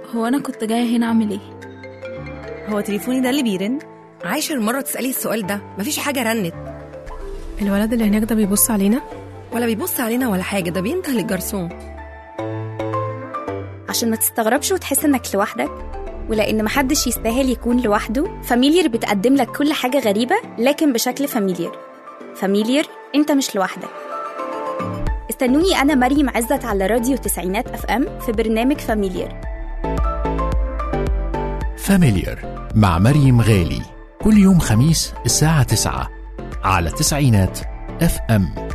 هو أنا كنت جاية هنا أعمل إيه؟ هو تليفوني ده اللي بيرن عاشر مرة تسألي السؤال ده مفيش حاجة رنت الولد اللي هناك ده بيبص علينا ولا بيبص علينا ولا حاجة ده بينده للجرسون عشان ما تستغربش وتحس انك لوحدك ولان محدش يستاهل يكون لوحده فاميليير بتقدم لك كل حاجة غريبة لكن بشكل فاميليير فاميليير انت مش لوحدك استنوني انا مريم عزت على راديو تسعينات اف ام في برنامج فاميليير فاميليار مع مريم غالي كل يوم خميس الساعة 9 على تسعينات اف ام